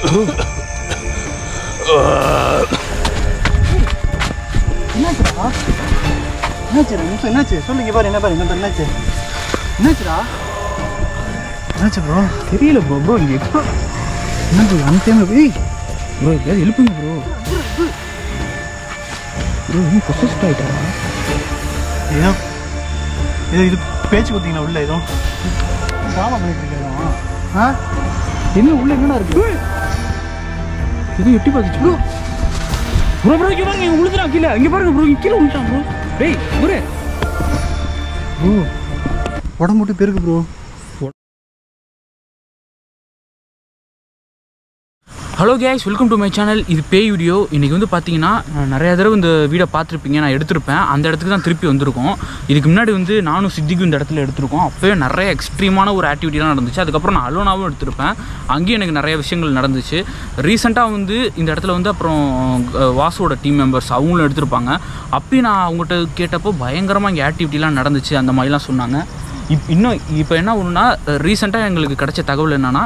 என்னாச்சுடா என்னாச்சு நிமிஷம் என்னாச்சு சொல்லுங்க பாரு என்ன பாரு என்ன பாரு என்னாச்சு என்னாச்சுடா என்னாச்சு ப்ரோ தெரியல ப்ரோ ப்ரோ இங்கே எப்போ என்னாச்சு அந்த டைம் ஏய் ப்ரோ எப்படியாவது எழுப்புங்க ப்ரோ ப்ரோ இன்னும் பொசஸ்ட் ஆகிட்டா ஏதோ ஏதோ இது பேச்சு கொடுத்தீங்களா உள்ள ஏதோ ட்ராமா பண்ணிட்டு இருக்கேன் ஆ என்ன உள்ள என்னடா இருக்கு இது எட்டி பார்த்துச்சு ப்ரோ ப்ரோ ப்ரோ இங்கே பாருங்க இவன் விழுந்துறான் கீழே இங்கே பாருங்க ப்ரோ இங்கே கீழே விழுந்துட்டான் ப்ரோ டேய் ப்ரோ ப்ரோ உடம்பு விட்டு பெருக்கு bro hello guys welcome to my channel இது பேய் வீடியோ இன்றைக்கி வந்து பார்த்தீங்கன்னா நான் நிறைய தடவை இந்த வீடியோ பார்த்துருப்பீங்க நான் எடுத்திருப்பேன் அந்த இடத்துக்கு தான் திருப்பி வந்திருக்கோம் இதுக்கு முன்னாடி வந்து நானும் சித்திக்கும் இந்த இடத்துல எடுத்திருக்கோம் அப்போயே நிறைய எக்ஸ்ட்ரீமான ஒரு ஆக்டிவிட்டிலாம் நடந்துச்சு அதுக்கப்புறம் நான் அலோனாவும் எடுத்திருப்பேன் அங்கேயும் எனக்கு நிறைய விஷயங்கள் நடந்துச்சு ரீசெண்டாக வந்து இந்த இடத்துல வந்து அப்புறம் அஹ், வாசுவோட டீம் மெம்பர்ஸ் அவங்களும் எடுத்திருப்பாங்க அப்பயும் நான் அவங்ககிட்ட கேட்டப்போ பயங்கரமாக இங்கே ஆக்டிவிட்டிலாம் நடந்துச்சு அந்த மாதிரிலாம் சொன்னாங்க இப் இன்னும் இப்போ என்ன ஒன்றுனா ரீசெண்டாக எங்களுக்கு கிடைச்ச தகவல் என்னென்னா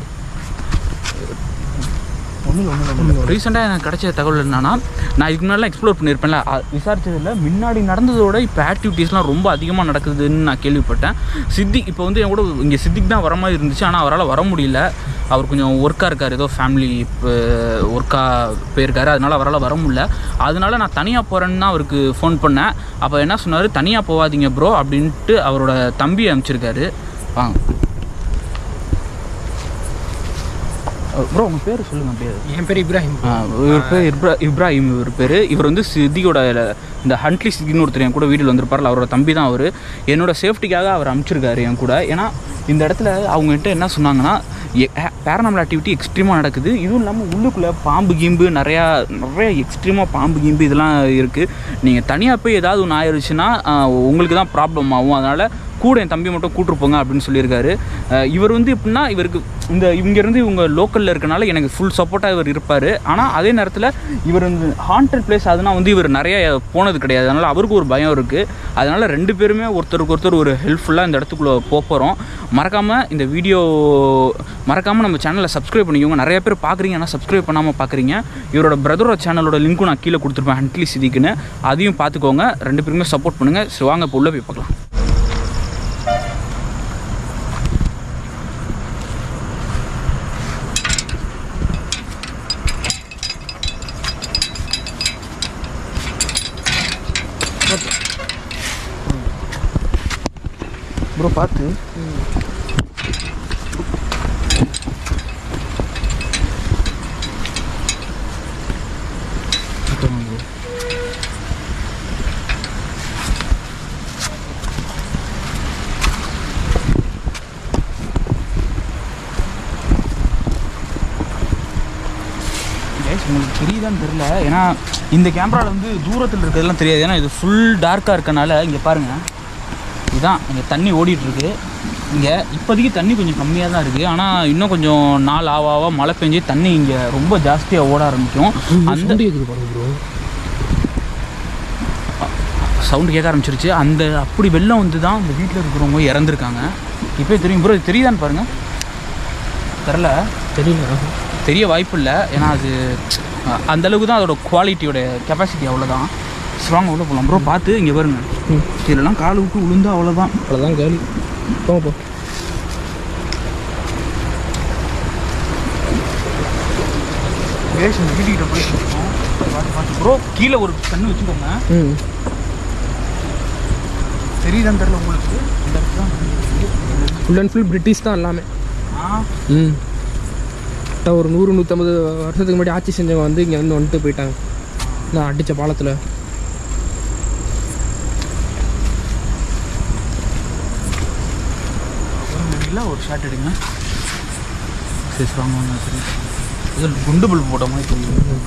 ரீசெண்டாக எனக்கு கிடைச்ச தகவல் என்னன்னா நான் இதுக்கு முன்னாடிலாம் எக்ஸ்ப்ளோர் பண்ணியிருப்பேன்ல அ- விசாரிச்சதில்ல முன்னாடி நடந்ததோட இப்போ ஆக்டிவிட்டீஸ்லாம் ரொம்ப அதிகமாக நடக்குதுன்னு நான் கேள்விப்பட்டேன் சித்திக் இப்போ வந்து என் கூட இங்கே சித்திக் தான் வர மாதிரி இருந்துச்சு ஆனால் அவரால் வர முடியல அவர் கொஞ்சம் ஒர்க்காக இருக்கார் ஏதோ ஃபேமிலி ஒர்க்காக போயிருக்காரு அதனால அவரால் வர முடியல அதனால நான் தனியாக போகிறேன்னு தான் அவருக்கு ஃபோன் பண்ணேன் அப்போ என்ன சொன்னார் தனியாக போகாதீங்க ப்ரோ அப்படின்ட்டு அவரோட தம்பி அனுப்பிச்சிருக்காரு வாங்க ப்ரோ உங்கள் பேர் சொல்லுங்கள் பேர் என் பேர் இப்ராஹிம் ஆ, இவர் பேர் இப்ரா இப்ராஹிம் இவர் பேர் இவர் வந்து சித்தியோட இந்த ஹண்ட்லி சித்தின்னு ஒருத்தர் என் கூட வீட்டில் வந்திருப்பார்ல அவரோட தம்பி தான் அவர் என்னோட சேஃப்டிக்காக அவர் அனுப்பிச்சிருக்காரு என் கூட ஏன்னா இந்த இடத்துல அவங்ககிட்ட என்ன சொன்னாங்கன்னா பேரனாமல் ஆக்டிவிட்டி எக்ஸ்ட்ரீமாக நடக்குது இதுவும் இல்லாமல் உள்ளுக்குள்ளே பாம்பு கீம்பு நிறையா நிறைய எக்ஸ்ட்ரீமாக பாம்பு கீம்பு இதெல்லாம் இருக்குது நீங்கள் தனியாக போய் ஏதாவது ஒன்று ஆயிடுச்சுன்னா ஆ, உங்களுக்கு தான் ப்ராப்ளம் ஆகும் அதனால் கூட என் தம்பி மட்டும் கூட்டு போங்க அப்படின்னு சொல்லியிருக்காரு அஹ் இவர் வந்து எப்படின்னா இவருக்கு இந்த இங்கேருந்து இவங்க லோக்கலில் இருக்கனால எனக்கு ஃபுல் சப்போர்ட்டாக இவர் இருப்பார் ஆனால் அதே நேரத்தில் இவர் இந்த ஹாண்டட் பிளேஸ் அதுனா வந்து இவர் நிறைய போனது கிடையாது அதனால் அவருக்கு ஒரு பயம் இருக்குது அதனால் ரெண்டு பேருமே ஒருத்தருக்கு ஒருத்தர் ஒரு ஹெல்ப்ஃபுல்லாக இந்த இடத்துக்குள்ளே போக போகிறோம் மறக்காமல் இந்த வீடியோ மறக்காமல் நம்ம சேனலை சப்ஸ்கிரைப் பண்ணிக்கோங்க நிறைய பேர் பார்க்குறீங்க ஆனால் சப்ஸ்கிரைப் பண்ணாமல் பார்க்குறீங்க இவரோட பிரதரோட சேனலோட லிங்க்கும் நான் கீழே கொடுத்துருப்பேன் ஹண்ட்லி சிதிக்குன்னு அதையும் பார்த்துக்கோங்க ரெண்டு பேருமே சப்போர்ட் பண்ணுங்கள் ஸோ வாங்க இப்போ உள்ளே போய் பார்க்கலாம் ப்ரோ பார்த்து கைஸ் உங்களுக்கு தெரியுதான்னு தெரில ஏன்னா இந்த கேமராவில் வந்து தூரத்தில் இருக்கிறதெல்லாம் தெரியாது ஏன்னா இது ஃபுல் டார்க்காக இருக்கனால இங்கே பாருங்கள் இதுதான் இங்கே தண்ணி ஓடிட்டு இருக்கு இங்கே இப்போதைக்கு தண்ணி கொஞ்சம் கம்மியாக தான் இருக்குது ஆனால் இன்னும் கொஞ்சம் நாள் ஆவ ஆவ மழை பெஞ்சு தண்ணி இங்கே ரொம்ப ஜாஸ்தியாக ஓட ஆரம்பிக்கும் அந்த கேட்குது பாருங்க ப்ரோ சவுண்டு கேட்க ஆரம்பிச்சிருச்சு அந்த அப்படி வெள்ளம் வந்து தான் இந்த வீட்டில் இருக்கிறவங்க இறந்துருக்காங்க இப்போ தெரியும் ப்ரோ இது தெரியுதான்னு பாருங்கள் தெரில தெரியல தெரிய வாய்ப்பு இல்லை ஏன்னா அது அஹ், அந்த அளவுக்கு தான் அதோட குவாலிட்டியோட கெப்பாசிட்டி அவ்வளோதான் ஸ்ட்ராங் உள்ள போகலாம் ப்ரோ பார்த்து இங்கே பாருங்க இதெல்லாம் கால் விட்டு விழுந்தா அவ்வளோதான் அவ்வளோதான் காலி போங்க போ கேஷ் இந்த வீட்டுக்கிட்ட போயிட்டு இருக்கோம் பார்த்து பார்த்து ப்ரோ கீழே ஒரு கண்ணு வச்சுக்கோங்க ம் தெரியுதான்னு தெரில உங்களுக்கு இந்த இடத்துல தான் ஃபுல் அண்ட் ஃபுல் பிரிட்டிஷ் தான் எல்லாமே ஆ ம் கரெக்டாக ஒரு நூறு நூற்றம்பது வருஷத்துக்கு முன்னாடி ஆட்சி செஞ்சவங்க வந்து இங்கே வந்து வந்துட்டு போயிட்டாங்க நான் அடித்த பாலத்தில் இல்லை ஒரு ஷாட் எடுங்க சரி ஸ்ட்ராங் வாங்க தெரியும் இது குண்டு பல்ப் போட்ட மாதிரி தெரியும்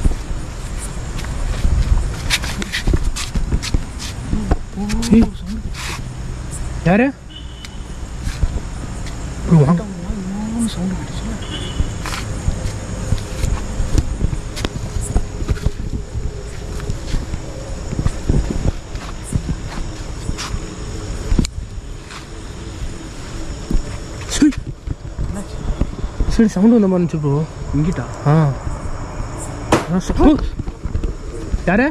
யாரு வாங்க சவுண்டு கேட்டுச்சு சைடு சவுண்ட் வந்த மாதிரி இருந்துச்சு ப்ரோ இங்கிட்டா ஆ அதான் ச- ஓ! யாரு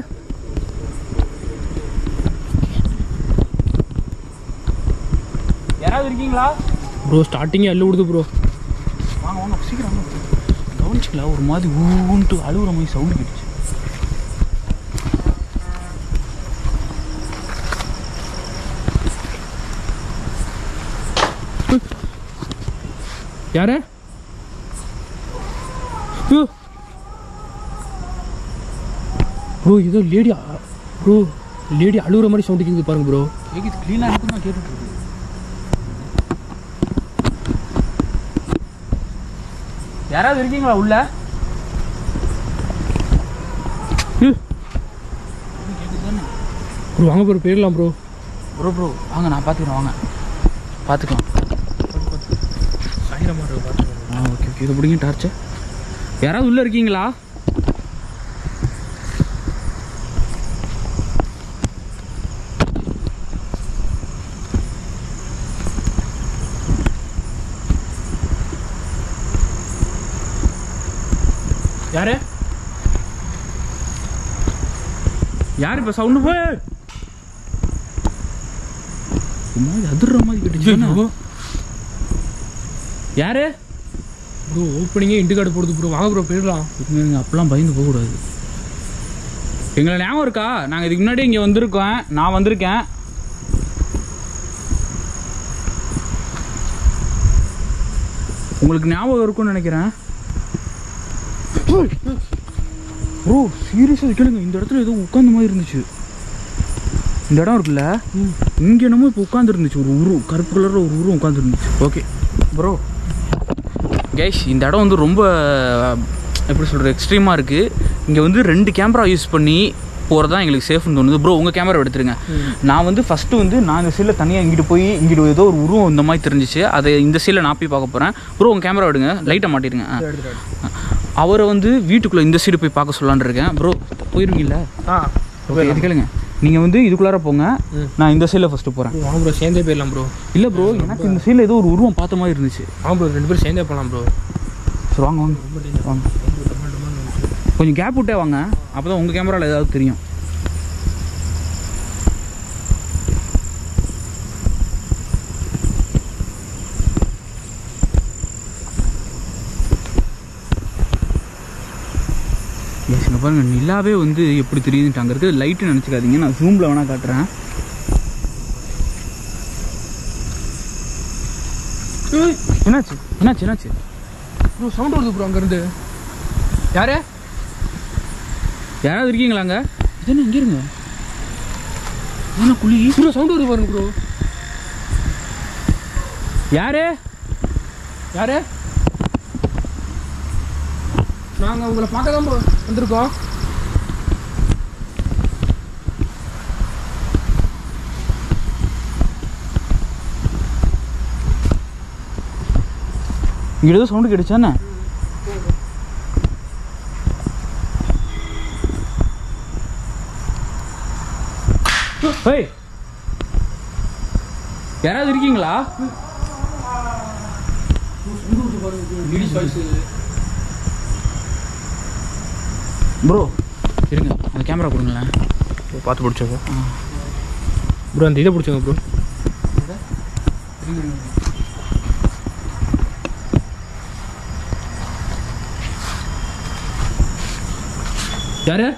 யாராவது இருக்கீங்களா ப்ரோ ஸ்டார்டிங்கே அள்ளு விடுது ப்ரோ வாங்க வாங்க சீக்கிரம் வாங்க கவனிச்சிக்கல ஒரு மாதிரி ஊன்ட்டு அழுகுற மாதிரி சவுண்டு கேட்டுச்சு யாரு ப்ரோ ஏதோ லேடி ப்ரோ லேடி அழுகுற மாதிரி சவுண்ட் கேக்குது பாருங்க ப்ரோ கேக்குது க்ளீனாக எனக்கு தான் கேட்டுட்டு இருக்கு யாராவது இருக்கீங்களா உள்ள ப்ரோ வாங்க ப்ரோ போயிடலாம் ப்ரோ ப்ரோ ப்ரோ வாங்க நான் பார்த்துக்கிறேன் வாங்க பார்த்துக்கலாம் சாயிர மாதிரி இருக்கு ஆ ஓகே ஓகே இது பிடிங்க டார்ச்சு யாராவது உள்ளே இருக்கீங்களா யாரு யார் இப்போ சவுண்டு போய் ஒரு மாதிரி அதிர்ற மாதிரி கேட்டுச்சு யாரு ப்ரோ ஓப்பனிங்கே இண்டு கார்டு போடுது ப்ரோ வாங்க ப்ரோ போயிடலாம் நீங்கள் அப்பெல்லாம் பயந்து போகக்கூடாது எங்களை ஞாபகம் இருக்கா நாங்கள் இதுக்கு முன்னாடி இங்கே வந்திருக்கோம் நான் வந்திருக்கேன் உங்களுக்கு ஞாபகம் இருக்கும்னு நினைக்கிறேன் ப்ரோ சீரியஸாக கேளுங்க இந்த இடத்துல ஏதோ உட்காந்த மாதிரி இருந்துச்சு இந்த இடம் இருக்குல்ல இங்கே என்னமோ இப்போ உட்காந்துருந்துச்சு ஒரு உருவம் கருப்பு கலரில் ஒரு உருவம் உட்காந்துருந்துச்சு ஓகே ப்ரோ கைஸ் இந்த இடம் வந்து ரொம்ப எப்படி சொல்கிறது எக்ஸ்ட்ரீமாக இருக்குது இங்கே வந்து ரெண்டு கேமரா யூஸ் பண்ணி போகிறது தான் எங்களுக்கு சேஃப்னு தோணுது ப்ரோ உங்கள் கேமரா எடுத்துருங்க நான் வந்து ஃபஸ்ட்டு வந்து நான் இந்த சைடில் தனியாக இங்கிட்டு போய் இங்கிட்டு ஏதோ ஒரு உருவம் இந்த மாதிரி தெரிஞ்சிச்சு அதை இந்த சைடில் நான் போய் பார்க்க போகிறேன் ப்ரோ உங்கள் கேமரா எடுங்க லைட்டை மாட்டிடுங்க ஆ. அவரை வந்து வீட்டுக்குள்ளே இந்த சைடு போய் பார்க்க சொல்லலான்னு இருக்கேன் ப்ரோ போயிருவீங்கல்ல ஆ ஓகே இது கேளுங்க நீங்கள் வந்து இதுக்குள்ளார போங்க நான் இந்த சைடில் ஃபஸ்ட்டு போகிறேன் வாங்க ப்ரோ சேர்ந்தே போயிடலாம் ப்ரோ இல்லை ப்ரோ எனக்கு இந்த சைடில் ஏதோ ஒரு உருவம் பார்த்த மாதிரி இருந்துச்சு வாங்க ப்ரோ ரெண்டு பேரும் சேர்ந்தே போகலாம் ப்ரோ சரி வாங்க வாங்க வாங்க கொஞ்சம் கேப் விட்டே வாங்க அப்போ தான் உங்கள் கேமராவில் ஏதாவது தெரியும் எஸ் இங்கே பாருங்க நிலாவே வந்து எப்படி தெரியுதுன்ட்டு அங்கே இருக்குது லைட்டு நினச்சிக்காதீங்க நான் ஜூமில் வேணால் காட்டுறேன் என்னாச்சு என்னாச்சு என்னாச்சு ப்ரோ சவுண்ட் வருது ப்ரோ அங்கேருந்து யாரு யாராவது இருக்கீங்களாங்க இது என்ன இங்கே இருங்க என்ன குழி ப்ரோ சவுண்ட் வருது பாருங்க ப்ரோ யாரு யாரு நாங்கள் உங்களை பார்க்க தான் ப்ரோ வந்திருக்கோம் இங்கே ஏதோ சவுண்டு கேட்டுச்சா என்ன ஏய் யாராவது இருக்கீங்களா ப்ரோ இருங்க அந்த கேமரா கொடுங்களேன் பார்த்து பிடிச்சோங்க ப்ரோ அந்த இதை பிடிச்சோங்க ப்ரோ யாரு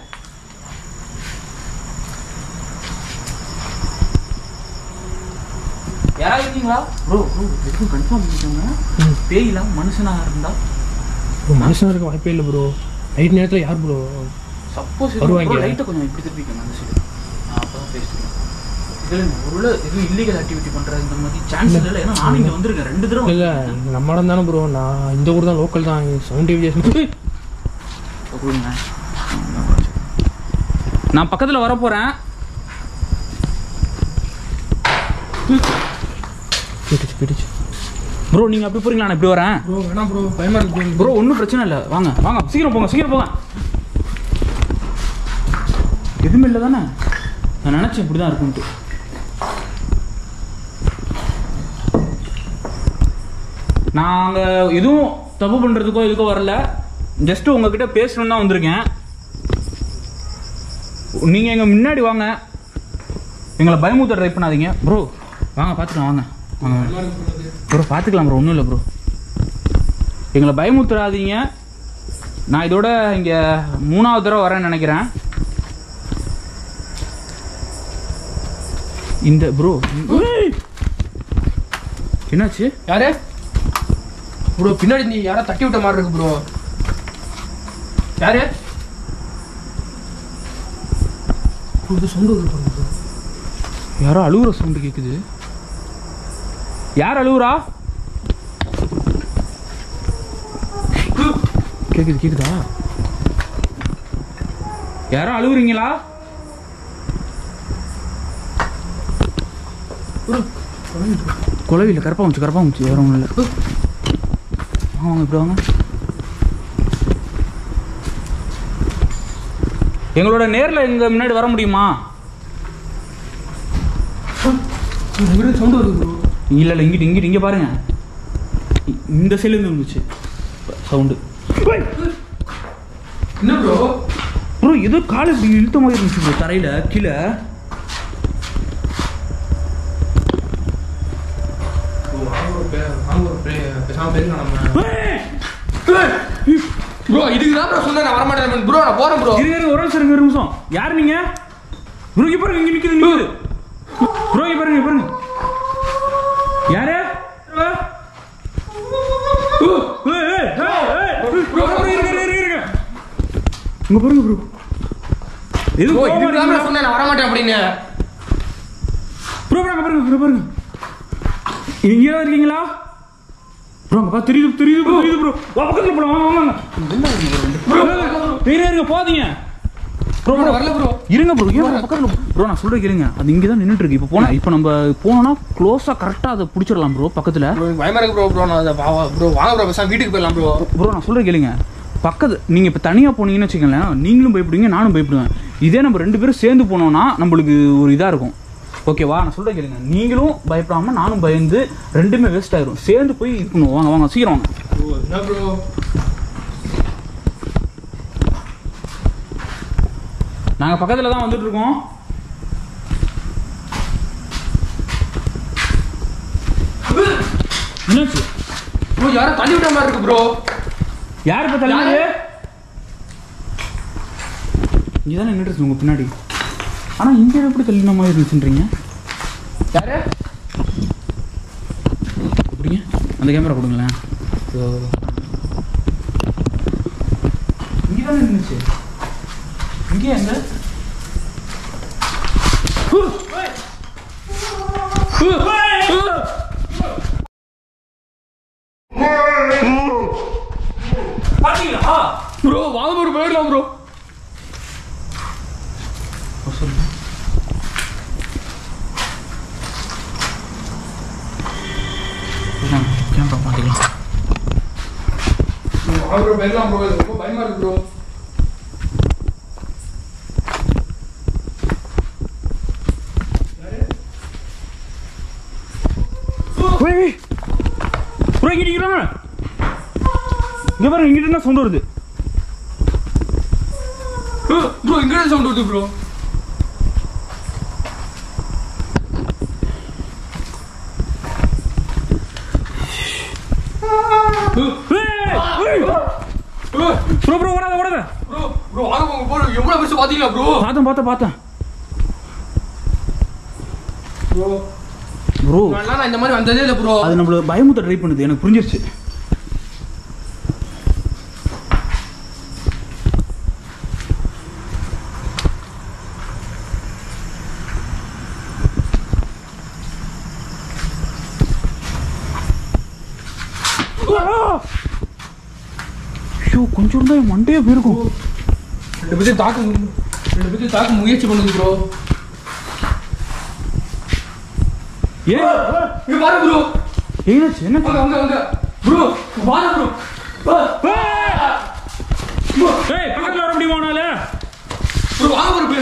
யாராவது இருக்கீங்களா ப்ரோ ப்ரோ எதுவும் கன்ஃபார்ம் பண்ணிக்கோங்க ம். பேயிலாம் மனுஷனாக இருந்தா ப்ரோ மனுஷனாக இருக்க வாய்ப்பே இல்லை ப்ரோ நைட் நேரத்தில் யார் ப்ரோ சப்போஸ் வருவாங்க. லைட்டை கொஞ்சம் இப்படி திருப்பிக்கணும் அந்த சைடு நான் அப்போ தான் பேசுகிறேன் இதில் ஒரு எதுவும் இல்லீகல் ஆக்டிவிட்டி பண்ணுறது இந்த மாதிரி சான்ஸ் இல்லை ஏன்னா நானும் இங்கே வந்திருக்கேன் ரெண்டு தடவை இல்லை நம்ம இடம் தானே ப்ரோ நான் இந்த ஊர் தான் லோக்கல் தான் சவுண்ட் டேவியேஷன் கொடுங்க நான் பக்கத்தில் வர போகிறேன் போயிடுச்சு போயிடுச்சு ப்ரோ நீங்கள் அப்படி போகிறீங்களா நான் இப்படி வரேன் ப்ரோ வேணாம் ப்ரோ பயமாக இருக்கு ப்ரோ ப்ரோ ஒன்றும் பிரச்சனை இல்லை வாங்க வாங்க சீக்கிரம் போங்க சீக்கிரம் போங்க எதுவுமே இல்லை தானே நான் நினச்சேன் இப்படி தான் இருக்குன்ட்டு நாங்கள் எதுவும் தப்பு பண்றதுக்கோ இதுக்கோ வரல ஜஸ்ட் உங்ககிட்ட பேசணும்னு தான் வந்திருக்கேன் நீங்க எங்க முன்னாடி வாங்க எங்களை பயமுத்த ட்ரை பண்ணாதீங்க ப்ரோ வாங்க பார்த்துக்கலாம் வாங்க வாங்க ப்ரோ பார்த்துக்கலாம் ப்ரோ ஒன்றும் இல்லை ப்ரோ எங்களை பயமுத்துறாதீங்க நான் இதோட இங்கே மூணாவது தடவை வரேன்னு நினைக்கிறேன் இந்த ப்ரோ என்னாச்சு யாரு ப்ரோ பின்னாடி நீ யாரோ தட்டி விட்ட மாதிரி இருக்கு ப்ரோ யாரு bro, இது சொந்த ஊர் bro. யாரோ அழுகுற சவுண்டு கேட்குது யார் அழுகுறா கேக்குது கேக்குதா யாரோ அழுகுறீங்களா குலவியில் கரப்பா வந்துச்சு கரப்பா வந்துச்சு வேற ஒன்றும் இல்லை வாங்க வாங்க இப்படி வாங்க எங்களோட நேரில் எங்க முன்னாடி வர முடியுமா இவரு சவுண்ட் வருது ப்ரோ இல்லை இல்லை இங்கிட்டு இங்கிட்டு இங்கே பாருங்க இ- இந்த சைட்லேருந்து இருந்துச்சு சவுண்டு என்ன ப்ரோ ப்ரோ ஏதோ கால் இப்படி இழுத்த மாதிரி இருந்துச்சு ப்ரோ தரையில் கீழே பேசாம பேசலாம் நம்ம ப்ரோ இதுக்கு தான் ப்ரோ சொன்னேன் நான் வர மாட்டேன் ப்ரோ நான் போறேன் ப்ரோ இருங்க இருங்க ஒரு நிமிஷம் இருங்க ஒரு நிமிஷம் யார் நீங்க ப்ரோ இங்க பாருங்க இங்க நிக்குது நிக்குது ப்ரோ இங்க பாருங்க இங்க பாருங்க யாரு ஏய், ஏய், ஏய், ஏய். ப்ரோ, ப்ரோ, இருங்க, இருங்க, இருங்க, இருங்க. இங்க பாருங்க ப்ரோ எது ப்ரோ கோவமா இதுக்கு தான் இருக்கீங்களா? ப்ரோ சொன்னேன் நான் வர மாட்டேன் அப்படின்னு ப்ரோ ப்ரோ அங்க பாருங்க ப்ரோ பாருங்க இங்க தான் இருக்கீங்களா ப்ரோ அங்க பா தெரியுது தெரியுது ப்ரோ தெரியுது ப்ரோ வா பக்கத்துல போலாம் வாங்க வாங்க ப்ரோ இருங்க இருங்க போதீங்க ப்ரோ ப்ரோ ப்ரோ வரல ப்ரோ இருங்க ப்ரோ ஏன் பக்கத்துல ப்ரோ நான் சொல்றேன் கேளுங்க அது இங்க தான் நின்னுட்டு இருக்கு இப்போ போனா இப்போ நம்ம போனோம்னா க்ளோஸா கரெக்டா அதை பிடிச்சிடலாம் ப்ரோ பக்கத்துல ப்ரோ எனக்கு பயமா இருக்கு ப்ரோ ப்ரோ நான் அதை வா ப்ரோ வாங்க ப்ரோ பேசாம வீட்டுக்கு போயிடலாம் ப்ரோ ப்ரோ நான் சொல்றேன் கேளுங்க பக்கத்து நீங்க இப்போ தனியா போனீங்கன்னு வச்சுக்கோங்களேன் நீங்களும் பயப்படுவீங்க நானும் பயப்படுவேன் இதே நம்ம ரெண்டு பேரும் சேர்ந்து போனோம்னா நம்மளுக்கு ஒரு இதா இருக்கும் ஓகேவா நான் சொல்றேன் கேளுங்க நீங்களும் பயப்படாம நானும் பயந்து ரெண்டுமே வேஸ்ட் ஆயிரும் சேர்ந்து போய் இருக்கணும் வாங்க வாங்க சீக்கிரம் வாங்க ப்ரோ என்ன ப்ரோ நாங்க பக்கத்துல தான் வந்துட்டு இருக்கோம் என்னாச்சு ப்ரோ யாரும் தள்ளி விட்ட மாதிரி இருக்கு ப்ரோ யார் இப்ப தள்ளினது யாரு? இங்க தானே நின்றுட்டு உங்க பின்னாடி ஆனா இங்க எப்படி தள்ளின மாதிரி இருந்துச்சுன்றீங்க யாரு எப்படிங்க அந்த கேமரா கொடுங்களேன் இங்க தானே இருந்துச்சு இங்கே எங்க பாத்தீங்களா ப்ரோ வாங்க ப்ரோ போயிடலாம் ப்ரோ சொல்லுங்க கேமரா மாட்டிக்கலாம் வாங்க ப்ரோ போயிடலாம் ப்ரோ ரொம்ப பயமா இருக்கு ப்ரோ ப்ரோ இங்கிட்டு இருக்கிறாங்க இங்க பாருங்க இங்கிட்டு என்ன சவுண்ட் வருது ப்ரோ இங்க சவுண்ட் வருது ப்ரோ ப்ரோ ப்ரோ ஓடாத ஓடாத ப்ரோ ப்ரோ வாங்க போங்க ப்ரோ எவ்வளவு பெருசு பாத்தீங்களா ப்ரோ பார்த்தேன் பார்த்தேன் பார்த்தேன் ப்ரோ ப்ரோ நான் இந்த மாதிரி வந்ததே இல்லை ப்ரோ அது நம்மள பயமுத்த ட்ரை பண்ணுது எனக்கு புரிஞ்சிருச்சு ஐயோ கொஞ்சம் தான் என் மண்டையே போயிருக்கும் ரெண்டு பேத்தையும் தாக்க மு- ரெண்டு பேத்தையும் தாக்க முயற்சி பண்ணுது ப்ரோ ஏன் இங்க பாரு ப்ரோ என்னாச்சு என்ன வாங்க வாங்க வாங்க ப்ரோ பாரு ப்ரோ ஏய் பக்கத்துல வர முடியுமா உன்னால ப்ரோ வாங்க ப்ரோ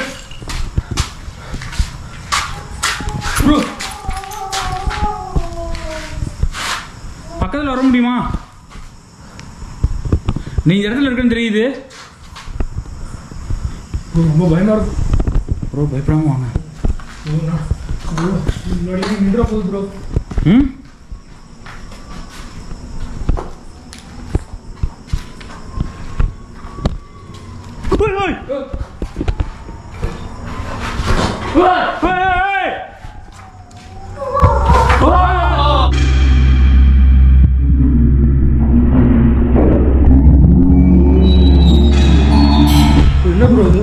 ப்ரோ பக்கத்துல வர முடியுமா நீ இந்த இடத்துல இருக்குன்னு தெரியுது ப்ரோ ரொம்ப பயமாக இருக்கும் ப்ரோ பயப்படாம வாங்க ப்ரோ நான் ப்ரோ முன்னாடி நின்ற போகுது ப்ரோ ம் என்ன ப்ரோ இது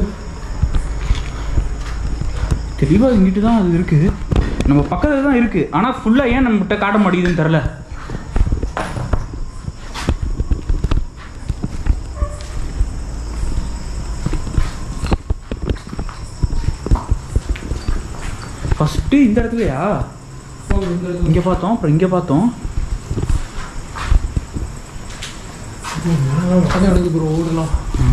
தெளிவா இங்கிட்டு தான் அது இருக்கு நம்ம பக்கத்துல தான் இருக்கு ஆனா ஃபுல்லா ஏன் நம்மகிட்ட காட்ட மாட்டேங்குதுன்னு தெரியல ஃபஸ்ட்டு இந்த இடத்துலயா ப்ரோ இந்த இடத்துல இங்கே பார்த்தோம் அப்புறம் இங்கே பார்த்தோம் பக்கம் எடுக்கு ப்ரோ ஓடலாம்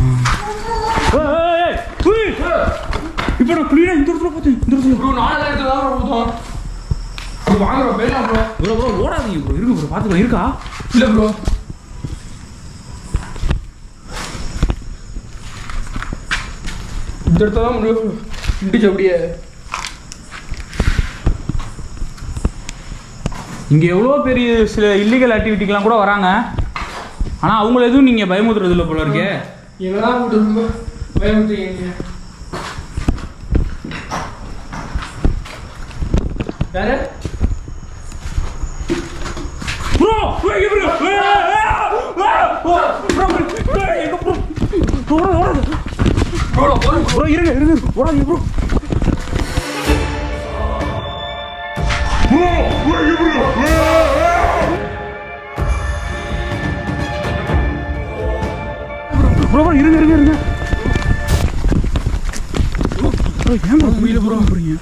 இப்போ நான் கிளீனாக இந்த இடத்துல பார்த்தேன் இந்த இடத்துல ப்ரோ நாலு இடத்துல தான் ப்ரோ போதும் ப்ரோ வாங்க ப்ரோ போயிடலாம் ப்ரோ ப்ரோ ப்ரோ ஓடாதீங்க ப்ரோ இருக்கு ப்ரோ பார்த்துக்கலாம் இருக்கா இல்லை ப்ரோ இந்த இடத்துல தான் ப்ரோ இடிச்சு அப்படியே இங்கே எவ்வளோ பெரிய சில இல்லீகல் ஆக்டிவிட்டிக்கெலாம் கூட வராங்க ஆனால் அவங்கள எதுவும் நீங்கள் பயமுறுத்துறது இல்லை போல இருக்கே எங்கதான் போட்டு ரொம்ப பயமுறுத்தீங்க வேற ப்ரோ ப்ரோ போதும் ப்ரோ இருங்க இருங்க ஓடாதீங்க ப்ரோ ப்ரோ ப்ரோ இருங்க இருங்க இருங்க ப்ரோ ஏன் ப்ரோ முடியல ப்ரோ போறீங்க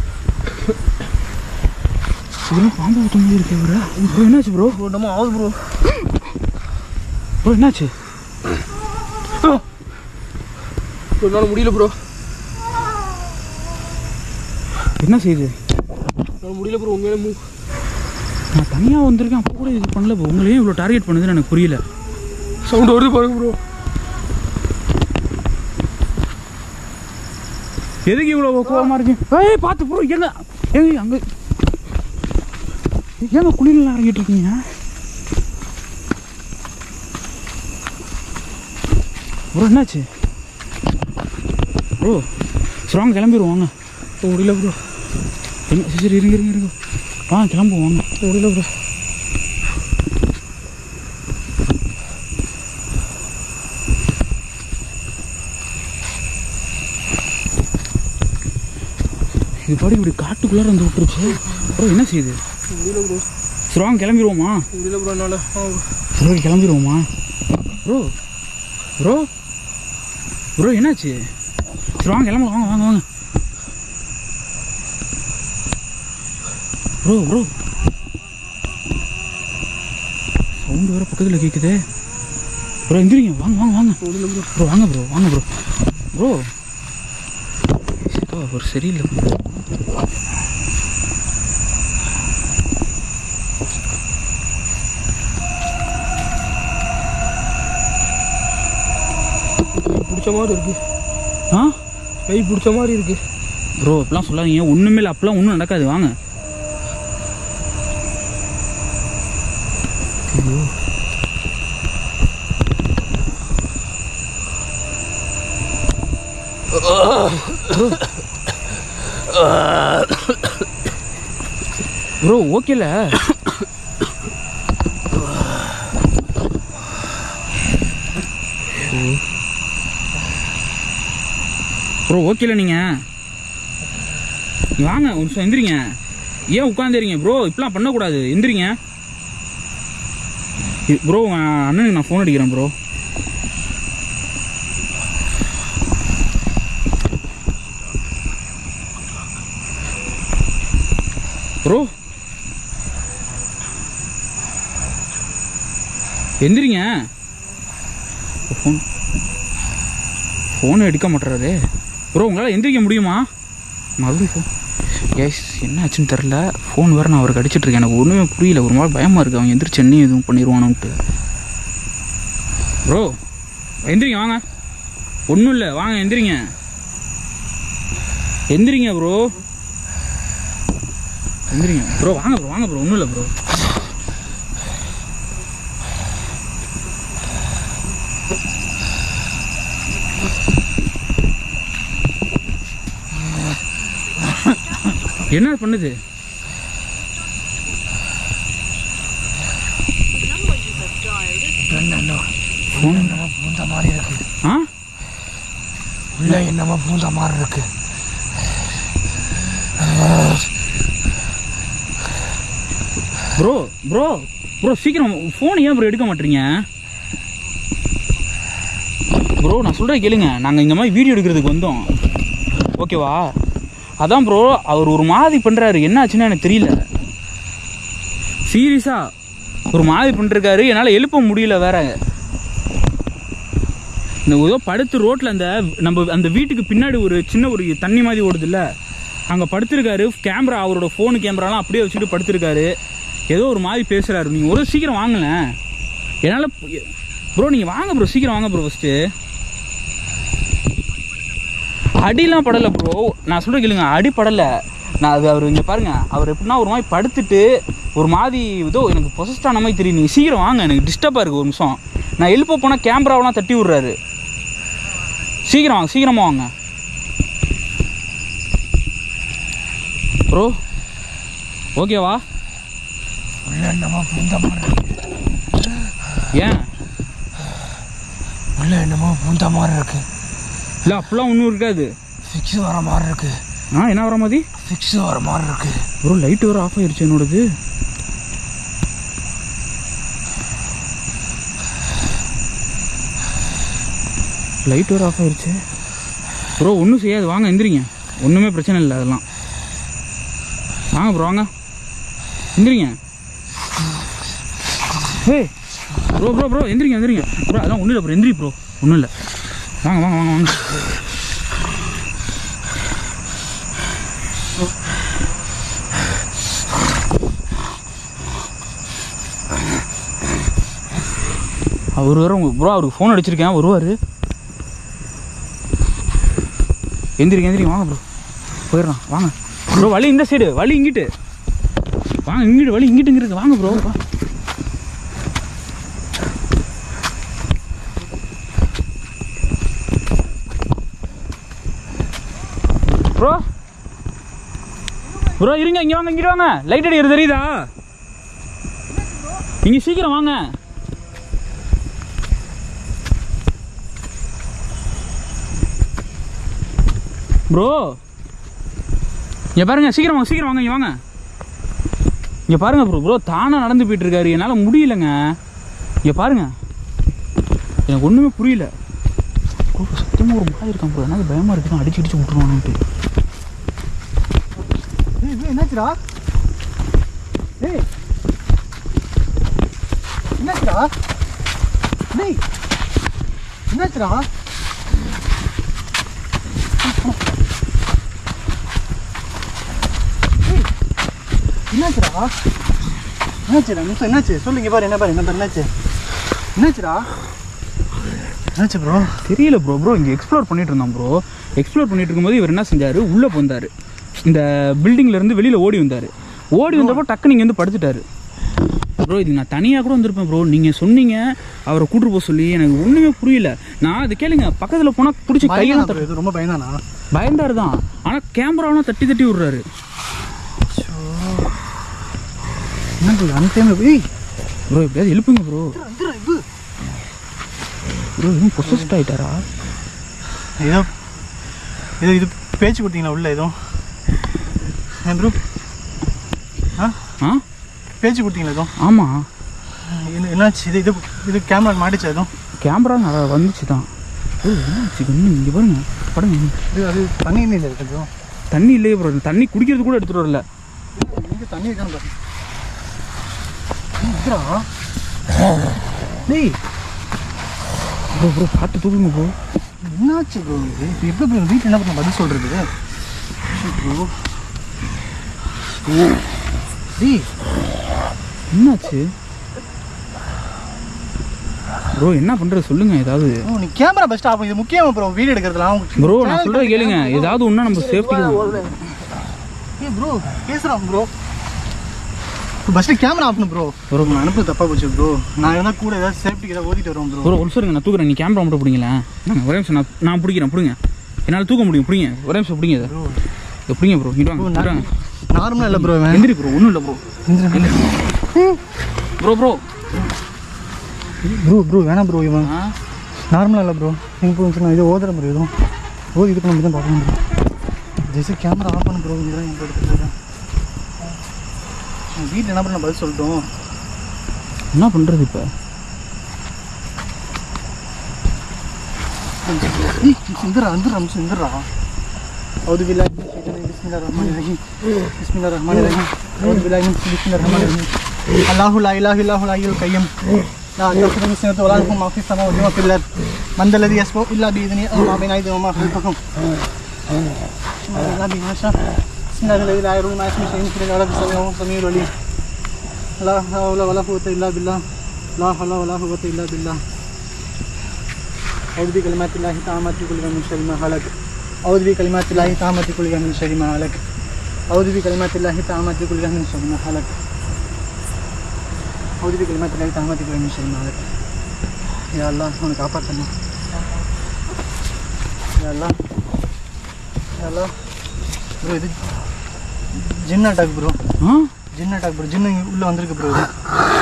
இதெல்லாம் பாம்பு ஊத்த மாதிரி இருக்கே ப்ரோ ப்ரோ என்னாச்சு ப்ரோ ப்ரோ நம்ம ஆகுது ப்ரோ ப்ரோ என்னாச்சு ப்ரோ என்னால் முடியல ப்ரோ என்ன செய்யுது என்னால் முடியல ப்ரோ உண்மையிலே மூ நான் தனியாக வந்திருக்கேன் அப்போ கூட இது பண்ணல ப்ரோ உங்களை ஏன் இவ்வளோ டார்கெட் பண்ணுதுன்னு எனக்கு புரியல சவுண்ட் வருது பாருங்க ப்ரோ எதுக்கு இவ்வளோ கோவமாக இருக்கு ஏய் பார்த்து ப்ரோ எங்க ஏங்க அங்கே ஏங்க குளிரில் இறங்கிட்டு இருக்கீங்க ப்ரோ என்னாச்சு ப்ரோ ஸ்ட்ராங் கிளம்பிடுவோம் வாங்க முடியல ப்ரோ என்ன சரி, சரி இருங்க இருங்க இருங்க வாங்க கிளம்புவோம் வாங்க முடியல ப்ரோ இது பாடி இப்படி காட்டுக்குள்ளார வந்து விட்டுருச்சு ப்ரோ என்ன செய்யுது முடியல ப்ரோ ஸ்ட்ராங் கிளம்பிடுவோமா முடியல ப்ரோ என்னால் ப்ரோ கிளம்பிடுவோமா ப்ரோ ப்ரோ ப்ரோ என்னாச்சு சரி வாங்க கிளம்பலாம் வாங்க வாங்க வாங்க ப்ரோ ப்ரோ சவுண்டு வேறு பக்கத்தில் கேட்குதே ப்ரோ எந்திரிங்க வாங்க வாங்க வாங்க ப்ரோ வாங்க ப்ரோ வாங்க ப்ரோ ப்ரோ ஏதோ ஒரு சரியில்லை பிடிச்ச மாதிரி இருக்கு ஆ கை பிடிச்ச மாதிரி இருக்கு ப்ரோ அப்படிலாம் சொல்லாதீங்க ஒன்றுமே இல்லை அப்பெல்லாம் ஒன்றும் நடக்காது வாங்க ப்ரோ ஓகேல ப்ரோ ஓகேல நீங்கள் நீ வாங்க ஒரு நிமிஷம் எந்திரிங்க ஏன் உட்காந்துறீங்க ப்ரோ இப்படிலாம் பண்ணக்கூடாது எந்திரிங்க ப்ரோ அண்ணனுக்கு நான் ஃபோன் அடிக்கிறேன் ப்ரோ ப்ரோ எந்திரிங்க ஃபோன் ஃபோனை எடுக்க மாட்டுறாரு ப்ரோ உங்களால் எந்திரிக்க முடியுமா மறுபடியும் ஃபோன் கேஸ் என்ன ஆச்சுன்னு தெரில ஃபோன் வேறு நான் அவருக்கு அடிச்சிட்டு இருக்கேன் எனக்கு ஒன்றுமே புரியல ஒரு மாதிரி பயமாக இருக்குது அவன் எந்திரிச்சு என்ன எதுவும் பண்ணிடுவானோன்ட்டு ப்ரோ எந்திரிங்க வாங்க ஒன்றும் இல்லை வாங்க எந்திரிங்க எந்திரிங்க ப்ரோ எந்திரிங்க ப்ரோ வாங்க ப்ரோ வாங்க ப்ரோ ஒன்றும் இல்லை ப்ரோ என்ன பண்ணுது பூந்த மாதிரி இருக்கு ஆ உள்ள என்னமோ பூந்த மாதிரி இருக்கு ப்ரோ ப்ரோ ப்ரோ சீக்கிரம் ஃபோன் ஏன் ப்ரோ எடுக்க மாட்டீங்க ப்ரோ நான் சொல்கிறேன் கேளுங்க நாங்கள் இந்த மாதிரி வீடியோ எடுக்கிறதுக்கு வந்தோம் ஓகேவா அதான் ப்ரோ அவர் ஒரு மாதிரி பண்ணுறாரு என்ன ஆச்சுன்னு எனக்கு தெரியல சீரியஸாக ஒரு மாதிரி பண்ணிருக்காரு என்னால் எழுப்ப முடியல வேற இந்த ஏதோ படுத்து ரோட்டில் அந்த நம்ம அந்த வீட்டுக்கு பின்னாடி ஒரு சின்ன ஒரு தண்ணி மாதிரி ஓடுதுல்ல அங்கே படுத்திருக்காரு கேமரா அவரோட ஃபோனு கேமராலாம் அப்படியே வச்சுட்டு படுத்திருக்காரு ஏதோ ஒரு மாதிரி பேசுகிறாரு நீங்கள் ஒரு சீக்கிரம் வாங்கலேன் என்னால் ப்ரோ நீங்கள் வாங்க ப்ரோ சீக்கிரம் வாங்க ப்ரோ ஃபஸ்ட்டு அடிலாம் படலை ப்ரோ நான் சொல்கிறேன் கேளுங்க அடி படலை நான் அது அவர் இங்கே பாருங்க அவர் எப்படின்னா ஒரு மாதிரி படுத்துட்டு ஒரு மாதிரி ஏதோ எனக்கு பொசஸ்டான மாதிரி தெரியும் நீங்கள் சீக்கிரம் வாங்க எனக்கு டிஸ்டர்பாக இருக்குது ஒரு நிமிஷம் நான் எழுப்ப போனால் கேமராவெலாம் தட்டி விட்றாரு சீக்கிரம் வாங்க சீக்கிரமாக வாங்க ப்ரோ ஓகேவா உள்ள என்னமோ பூந்த மாதிரி இருக்கு ஏன் உள்ள என்னமோ பூந்த மாதிரி இருக்கு இல்லை அப்படிலாம் ஒன்றும் இருக்காது ஃபிக்ஸ் வர மாதிரி இருக்கு ஆ என்ன வர மாதிரி ஃபிக்ஸ் வர மாதிரி இருக்கு ப்ரோ லைட் வர ஆஃப் ஆயிருச்சு என்னோடது லைட் வர ஆஃப் ஆயிருச்சு ப்ரோ ஒன்றும் செய்யாது வாங்க எந்திரிங்க ஒன்றுமே பிரச்சனை இல்லை அதெல்லாம் வாங்க ப்ரோ வாங்க எந்திரிங்க ஹே ப்ரோ ப்ரோ ப்ரோ எந்திரிங்க எந்திரிங்க ப்ரோ அதெல்லாம் ஒன்றும் இல்லை ப்ரோ எந்திரி ப்ரோ ஒன்றும் இல்லை வாங்க வாங்க வாங்க வாங்க அவர் வர ப்ரோ அவருக்கு ஃபோன் அடிச்சிருக்கேன் வருவார் எந்திரிங்க எந்திரிங்க வாங்க ப்ரோ போயிடுறான் வாங்க ப்ரோ வழி இந்த சைடு வழி இங்கிட்டு வாங்க இங்கிட்டு வழி இங்கிட்டுங்கிறது வாங்க ப்ரோ வா ப்ரோ ப்ரோ இருங்க இங்கே வாங்க இங்கிட்டு வாங்க லைட் அடிக்கிறது தெரியுதா நீங்க சீக்கிரம் வாங்க ப்ரோ இங்க பாருங்க சீக்கிரம் வாங்க சீக்கிரம் வாங்க இங்க வாங்க இங்க பாருங்க ப்ரோ ப்ரோ தானா நடந்து போயிட்டு இருக்காரு என்னால முடியலங்க இங்க பாருங்க எனக்கு ஒண்ணுமே புரியல ப்ரோ சத்தியமா ஒரு மாதிரி இருக்கான் ப்ரோ எனக்கு பயமா இருக்கு அடிச்சு அடிச்சு விட்டுருவானுட்டு ஏய் ஏய், என்னாச்சுடா ஏய் என்னாச்சுடா டேய் என்னாச்சுடா ஏய், என்னாச்சுடா என்னாச்சுடா நிமிஷம் என்னாச்சு சொல்லுங்க பாரு என்ன பாரு என்ன பாரு என்னாச்சு என்னாச்சுடா என்னாச்சு ப்ரோ தெரியல ப்ரோ ப்ரோ இங்கே எக்ஸ்ப்ளோர் பண்ணிட்டு இருந்தோம் ப்ரோ எக்ஸ்ப்ளோர் பண்ணிட்டு இருக்கும்போது இவர் என்ன செஞ்சாரு உள்ளே போந்தார் இந்த பில்டிங்ல இருந்து வெளியில் ஓடி வந்தார் ஓடி வந்தப்போ டக்கு நீங்கள் வந்து படுத்துட்டாரு ப்ரோ இது நான் தனியாக கூட வந்திருப்பேன் ப்ரோ நீங்கள் சொன்னீங்க அவரை கூட்டு போக சொல்லி எனக்கு ஒன்றுமே புரியல நான் அது கேளுங்க பக்கத்தில் போனால் பிடிச்சி கையெல்லாம் பயந்தானா bro? இது ரொம்ப பயந்தானா பயந்தாரு தான் ஆனால் கேமராவெலாம் தட்டி தட்டி விட்றாரு என்ன ப்ரோ அந்த டைமில் ஏய் ப்ரோ எப்படியாவது எழுப்புங்க ப்ரோ வந்துடுறா இது ப்ரோ எதுவும் பொசஸ்ட் ஆகிட்டாரா ஏதோ ஏதோ இது பேச்சு கொடுத்தீங்களா உள்ள ஏதோ ஏன் ப்ரோ ஆ ஆ பேச்சு கொடுத்தீங்களா ஏதோ ஆமாம் என்ன என்னாச்சு இது இது இது கேமரா மாட்டிச்சா ஏதோ கேமரா நல்லா வந்துச்சு தான் ஓ என்னாச்சு இன்னும் இங்கே பாருங்க படம் இது அது தண்ணி இல்லை இருக்குது தண்ணி இல்லையே ப்ரோ தண்ணி குடிக்கிறது கூட எடுத்துகிட்டு வரல இங்கே தண்ணி இருக்கான்னு பாரு இதுடா டேய் ப்ரோ ப்ரோ பார்த்து தூக்குங்க ப்ரோ என்னாச்சு ப்ரோ இது இப்போ எப்படி ப்ரோ வீட்டில் என்ன பண்ண பதில் சொல்கிறது ப்ரோ டேய் என்னாச்சு ப்ரோ என்ன பண்ணுறது சொல்லுங்கள் ஏதாவது ப்ரோ நீ கேமரா பெஸ்ட் ஆகும் இது முக்கியமா ப்ரோ வீடியோ எடுக்கிறதுலாம் ப்ரோ நான் சொல்கிறத கேளுங்க ஏதாவது ஒன்றா நம்ம சேஃப்டி ஏய் ப்ரோ பேசுறான் ப்ரோ ஃபஸ்ட்டு கேமரா ஆஃப்னு ப்ரோ ப்ரோ நான் அனுப்புறது தப்பா போச்சு ப்ரோ நான் இருந்தால் கூட ஏதாவது சேஃப்டிக்கு ஏதாவது ஓதிட்டு வருவோம் ப்ரோ ப்ரோ ஒரு நிமிஷம் இருங்க, நான் தூக்குறேன் நீ கேமரா மட்டும் பிடிங்களேன் நாங்கள் ஒரே நிமிஷம் நான் நான் பிடிக்கிறேன் பிடிங்க என்னால் தூக்க முடியும் பிடிங்க ஒரே நிமிஷம் பிடிங்க இதை இதை பிடிங்க ப்ரோ இங்க வாங்க விட்றாங்க. நார்மலாக இல்லை ப்ரோ எந்திரி ப்ரோ ஒன்றும் இல்லை bro bro bro bro bro வேணாம் ப்ரோ இவன் ஆ நார்மலாக இல்லை ப்ரோ எங்கே போய் நான் இதை ஓதுறேன் ப்ரோ எதுவும் ஓதி இது பண்ணி தான் பார்க்கணும் ப்ரோ ஜெய்சி கேமரா ஆஃப் பண்ணு ப்ரோ இங்கே தான் எங்கள் இடத்துல இருக்கேன் வீட்டில் என்ன பண்ண பதில் சொல்லட்டும் என்ன பண்ணுறது இப்போ ஏய், இந்துரா இந்துரா அம்சம் இந்துரா அவுது பில்லா பிஸ்மில்லா ரஹ்மான் ரஹீம் பிஸ்மில்லா ரஹ்மான் ரஹீம் அவுது பில்லா பிஸ்மில்லா ரஹ்மான் ரஹீம் அல்லாஹு லா இலாஹ இல்லல்லாஹு அல் கையம் லா தஸ்ரு சினத்து வலா லஹு மா ஃபி ஸமாவாதி வ ஃபில் அர்த் மன் தல்லதி யஸ்பு இல்லா பிஇذنி அவு மா பைன ஐதிஹிம் வ மா கல்ஃபஹும் الله بما بسم الله الذي لا يضر مع اسمه شيء في الارض السميع السميع العليم لا حول ولا قوة إلا بالله لا حول ولا قوة إلا بالله أعوذ بكلمات الله التامات كل من شر ما خلق أعوذ بكلمات الله التامات كل من شر ما خلق أعوذ بكلمات الله التامات كل من شر ما خلق أعوذ بكلمات الله التامات كل من شر ما خلق يا الله أنا காப்பாத்தணும் يا الله يا الله ப்ரோ இது ஜின் அட்டாக் ப்ரோ ஆ ஜின் அட்டாக் ப்ரோ ஜின்னு உள்ளே வந்திருக்கு ப்ரோ இது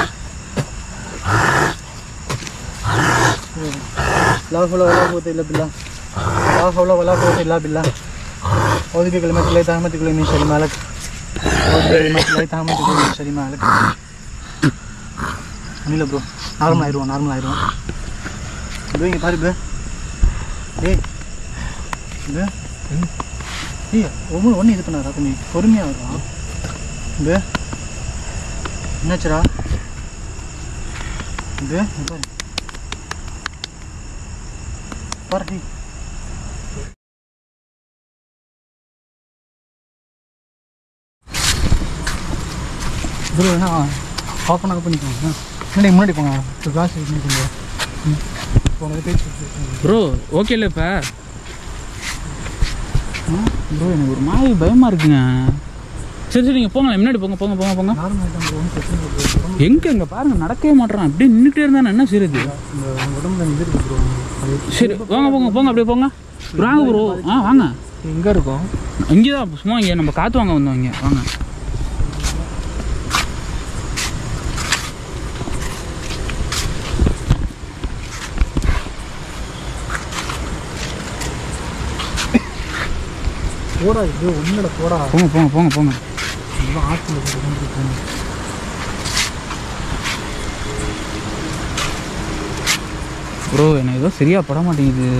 لا حول ولا قوة إلا بالله لا حول ولا قوة إلا بالله أعوذ بكلمات الله تامة كل من شر ما لك أعوذ بكلمات الله تامة كل من شر ما لك இல்லை ப்ரோ நார்மல் ஆயிடுவோம் நார்மல் ஆயிடுவோம் ப்ரோ இங்கே பாரு ப்ரோ டேய் ப்ரோ ஏய் ஒவ்வொரு ஒன்று இது பண்ணாரா கொஞ்சம் பொறுமையாக வரும் ப்ரோ என்னாச்சுடா ப்ரோ இங்க பாரு பாரு டேய் ப்ரோ என்ன ஆஃப் பண்ணாக பண்ணிக்கோங்க முன்னாடி முன்னாடி போங்க இப்போ காசு பண்ணிக்கோங்க ம் போங்க பேச்சு ப்ரோ ஓகே இல்லை இப்போ ப்ரோ எனக்கு ஒரு மாதிரி பயமாக இருக்குங்க சரி சரி நீங்கள் போங்களேன் முன்னாடி போங்க போங்க போங்க போங்க நார்மல் ஐட்டம் ப்ரோ ஒன்றும் பிரச்சனை இல்லை ப்ரோ எங்கே இங்கே பாருங்க நடக்கவே மாட்டேறான் அப்படியே நின்றுட்டே இருந்தா நான் என்ன செய்யுது இந்த உடம்புல இது இருக்குது ப்ரோ அது சரி வாங்க போங்க போங்க அப்படியே போங்க வாங்க ப்ரோ ஆ வாங்க எங்கே இருக்கோம் இங்கே தான் சும்மா இங்கே நம்ம காற்று வாங்க வந்தோம் இங்கே வாங்க போடா இது ஒன்றுட போடா போங்க போங்க போங்க போங்க ரொம்ப ஆற்றுல போகிறேன் ப்ரோ எனக்கு ஏதோ சரியாக பட மாட்டேங்குது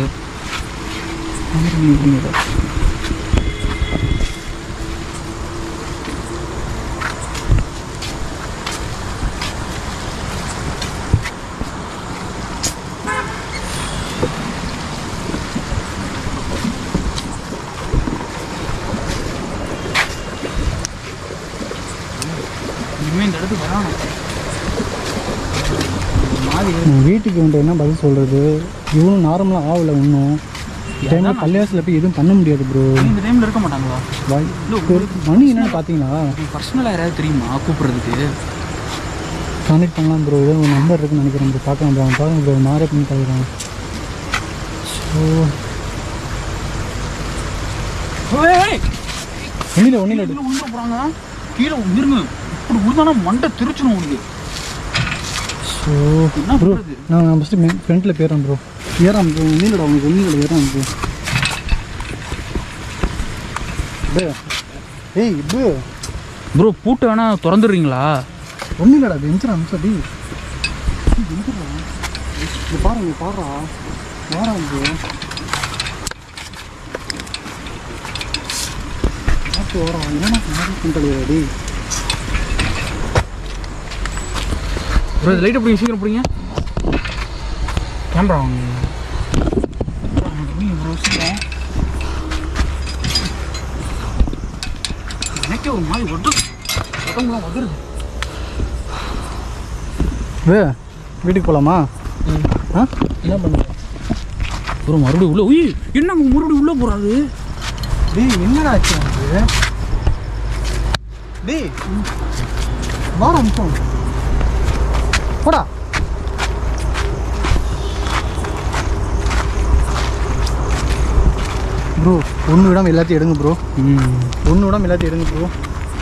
இனிமேல் இந்த இடத்துக்கு வரணும் வீட்டுக்கு வந்துட்டு என்ன பதில் சொல்கிறது இவனும் நார்மலாக ஆகல இன்னும் டைமில் கல்யாணத்தில் போய் எதுவும் பண்ண முடியாது ப்ரோ இந்த டைமில் இருக்க மாட்டாங்களா வாய் மணி என்னன்னு பார்த்தீங்களா பர்சனலாக யாராவது தெரியுமா கூப்பிடுறதுக்கு கான்டெக்ட் பண்ணலாம் ப்ரோ ஏதோ ஒரு நம்பர் இருக்குன்னு நினைக்கிறேன் ப்ரோ பார்க்கலாம் ப்ரோ அவன் பாருங்க ப்ரோ மாறே பண்ணி பார்க்குறான் ஸோ ஒன்றில் ஒன்றில் கீழே உள்ள போகிறாங்க கீழே உதிருங்க இப்படி உருதானா மண்டை திருச்சணும் உனக்கு ஸோ என்ன ப்ரோ பண்ணுறது நான் ஃபஸ்ட்டு ஃப்ரண்ட்டில் போயிடுறேன் ப்ரோ ஏறான் ப்ரோ ஒன்றிலடா உனக்கு ஒன்றில் ஏறான் ப்ரோ பே ஏய் பே ப்ரோ பூட்டை வேணா திறந்துடுறீங்களா ஒன்றும் அது எஞ்சிரா அம்சம் டி எஞ்சிரா இது பாரு இங்க பாடுறா வாடா ப்ரோ பார்த்து வரா என்னடா மாதிரி பண்ணுறது டி ப்ரோ இது லைட்டை பிடிங்க சீக்கிரம் பிடிங்க கேமரா வாங்க ப்ரோ சீக்கிரம் எனக்கே ஒரு மாதிரி ஒட்டு உடம்புலாம் வந்துருது வே வீட்டுக்கு போகலாமா ஆ என்ன பண்ணுறேன் ப்ரோ மறுபடியும் உள்ள உய் என்னங்க மறுபடியும் உள்ள போறாரு டேய் என்னடா ஆச்சு உனக்கு டேய் வாடா நிமிஷம் போடா ப்ரோ ஒன்று விடாம எல்லாத்தையும் எடுங்க ப்ரோ ம் ஒன்று விடாம எல்லாத்தையும் எடுங்க ப்ரோ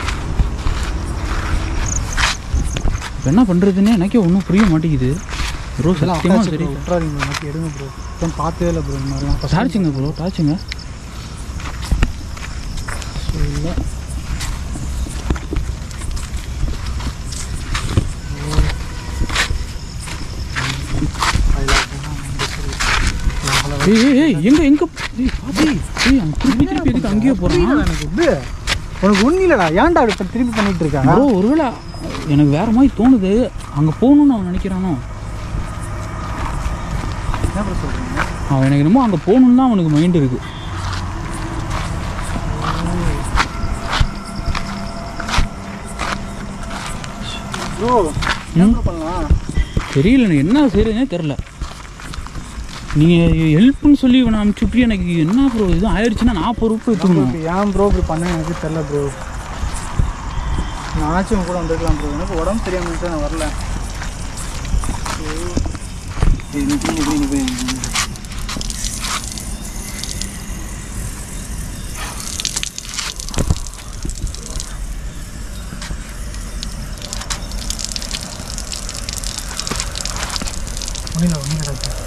இப்ப என்ன பண்றதுன்னே எனக்கே ஒன்றும் புரிய மாட்டேங்குது ப்ரோ இதெல்லாம் சத்தியமா உட்காந்து சரி விட்றாதீங்க எல்லாத்தையும் எடுங்க ப்ரோ இப்போ பார்த்ததே இல்லை ப்ரோ இந்த மாதிரிலாம் first time டார்ச்சுங்க ப்ரோ டார்ச்சுங்க இல்லை ஏய் ஏய், ஏய் எங்க எங்க ஏய் பாத்தி ஏய் அவன் திருப்பி திருப்பி எதுக்கு அங்கேயே போறான் எனக்கு இது உனக்கு ஒன்றும் இல்லைடா ஏன்டா இப்ப திருப்பி பண்ணிட்டு இருக்காங்க ப்ரோ ஒருவேளை எனக்கு வேற மாதிரி தோணுது அங்க போகணும்னு அவன் நினைக்கிறானோ என்ன ப்ரோ சொல்கிறீங்க அவன் எனக்கு என்னமோ அங்க போகணும்னு தான் அவனுக்கு மைண்ட் இருக்கு ப்ரோ என்ன ப்ரோ பண்ணலாம் தெரியல எனக்கு என்ன செய்யறதுனே தெரில நீங்கள் ஹெல்ப்னு சொல்லி இவனை அனுப்பிச்சுட்டு எனக்கு என்ன ப்ரோ இது ஆயிடுச்சுன்னா நாற்பது ரூபாய் எடுத்துக்கணும் இப்போ ஏன் ப்ரோ இப்படி பண்ண எனக்கு தெரில ப்ரோ நாச்சும் உன் கூட வந்திருக்கலாம் ப்ரோ எனக்கு உடம்பு தெரியாமல் இருந்துச்சு, நான் வரல ஏய், நீ போய், நீ போய், நீ போய், நீ போய். ஒன்றும் இல்லை ஒன்றும் இல்லை டாக்டர்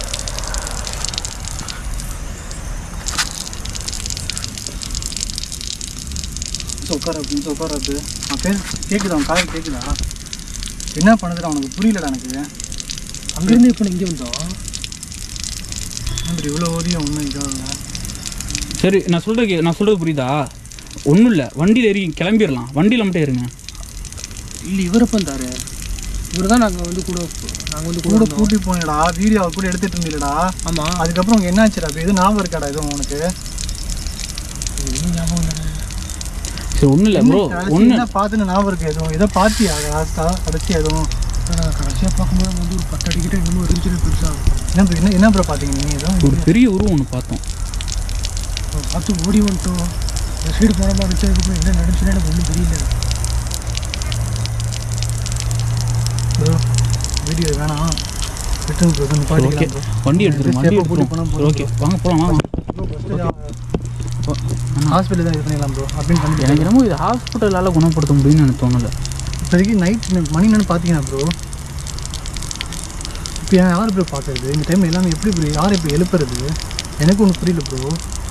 கொஞ்சம் உட்கார கொஞ்சம் உட்காராது நான் பேச கேட்குதா அவன் காய் கேட்குதா என்ன பண்ணுதுடா உனக்கு புரியலடா எனக்கு அங்கேருந்து இப்போ இங்கே வந்தோம் இப்படி இவ்வளோ ஓதியம் ஒன்றும் இதாக சரி நான் சொல்கிறது நான் சொல்கிறது புரியுதா ஒன்றும் இல்லை வண்டியில் ஏறி கிளம்பிடலாம் வண்டியில் மட்டும் ஏறுங்க இல்லை இவரப்ப இருந்தாரு இவர் தான் நாங்கள் வந்து கூட நாங்கள் வந்து கூட கூட இருந்தோம். கூட்டி போனேடா வீடியோ அவர் கூட எடுத்துட்டு இருந்தீங்களா ஆமாம் அதுக்கப்புறம் உங்க என்ன ஆச்சுடா அப்படி எதுவும் ஞாபகம் இருக்காடா எதுவும் உனக்கு எதுவும் ஞாபகம் இல்லை சரி ஒன்றும் இல்லை ப்ரோ கடைசி ஒன்று என்ன பார்த்துன்னு ஞாபகம் இருக்கு எதுவும் எதை பார்த்தியா லாஸ்ட்டா கடைசி எதுவும் நான் கடைசியாக பார்க்கும்போது வந்து ஒரு பத்து அடிக்கிட்ட இன்னமும் இருந்துச்சு பெருசாக என்ன bro- என்ன என்ன ப்ரோ பார்த்தீங்க நீங்கள் எதுவும் ஒரு பெரிய உருவம் ஒன்று பார்த்தோம் பார்த்து ஓடி வந்துட்டோம் இந்த சைடு போகிற மாதிரி இருந்துச்சு அதுக்கப்புறம் என்ன நடந்துச்சுன்னு எனக்கு ஒன்றும் தெரியல ப்ரோ வீடியோ வேணாம் விட்டுருங்க ப்ரோ கொஞ்சம் சரி ஓகே பாட்டிக்கலாம் ப்ரோ வண்டி எடுத்துருங்க வண்டி Step-அ கூட்டி எடுத்துருவோம் போனா சரி ஓகே வாங்க போகலாம் வாங்க ஹாஸ்பிட்டல் தான் இது பண்ணிடலாம் ப்ரோ அப்படின்னு பண்ணி எனக்கு என்னமோ இது ஹாஸ்பிட்டலால் குணப்படுத்த முடியும்னு எனக்கு தோணலை இப்போதைக்கு நைட் மணி என்னன்னு பார்த்தீங்கன்னா ப்ரோ இப்போ யார் ப்ரோ பார்க்கறது இந்த டைம் எல்லாமே எப்படி ப்ரோ யார் இப்போ எழுப்புறது எனக்கு ஒன்று புரியல ப்ரோ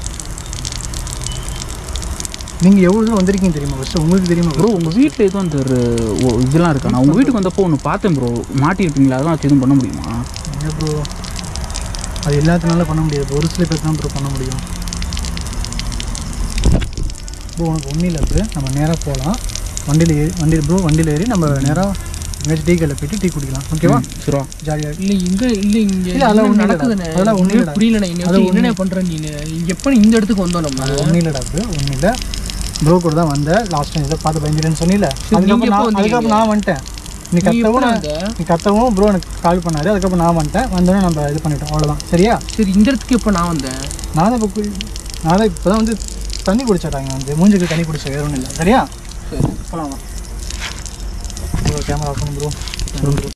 நீங்கள் எவ்வளோ தூரம் வந்திருக்கீங்க தெரியுமா ஃபஸ்ட்டு உங்களுக்கு தெரியுமா ப்ரோ உங்கள் வீட்டில் எதுவும் அந்த ஒரு ஓ, இதெல்லாம் இருக்கா நான் உங்கள் வீட்டுக்கு வந்தப்போ ஒன்று பார்த்தேன் ப்ரோ மாட்டியிருப்பீங்களா அதான் வச்சு எதுவும் பண்ண முடியுமா என்ன ப்ரோ அது எல்லாத்தினால பண்ண முடியாது bro. ஒரு சில பேர் தான் ப்ரோ பண்ண முடியும் ப்ரோ உனக்கு ஒன்றும் இல்லை ப்ரோ நம்ம நேராக போகலாம் வண்டியில் ஏறி வண்டியில் ப்ரோ வண்டியில் ஏறி நம்ம நேராக எங்கேயாச்சும் டீ கடையில் போயிட்டு டீ குடிக்கலாம் ஓகேவா சரிவா ஜாலியாக இல்லை இங்கே இல்லை இங்கே இல்ல, அதெல்லாம் ஒண்ணும் இல்லடா. நடக்குதுண்ணே அதெல்லாம் ஒண்ணும் ஒன்றுமே இல்லடா. புரியல இன்னை அது வச்சு என்னண்ணே பண்ணுற நீ இங்கே எப்போ இந்த இடத்துக்கு வந்தோம் நம்ம அது ஒன்றும் இல்லைடா ப்ரோ ஒன்றும் இல்லை ப்ரோ கூட தான் வந்தேன் லாஸ்ட் டைம் இதை பார்த்து பயந்துட்டேன்னு சொன்னில சரி, நீங்க அதுக்கப்புறம் எப்போ நான் வந்தீங்க? அதுக்கப்புறம் நான் வந்துட்டேன் நீ நீ எப்போ கத்தவும் நான் வந்த? நீ கத்தவும் ப்ரோ எனக்கு கால் பண்ணாரு அதுக்கப்புறம் நான் வந்துட்டேன் வந்தோடனே நம்ம இது பண்ணிட்டோம் அவ்வளோதான் சரியா சரி இந்த இடத்துக்கு எப்போ நான் வந்தேன் நான் தான் இப்போ நான் தான் இப்போ தான் வந்து தண்ணி குடிச்சிட்டாங்க வந்து மூஞ்சுக்கு தண்ணி குடிச்ச வேற ஒன்றும் இல்லை சரியா சரி போகலாம் ப்ரோ கேமரா ஆஃப் பண்ணு ப்ரோ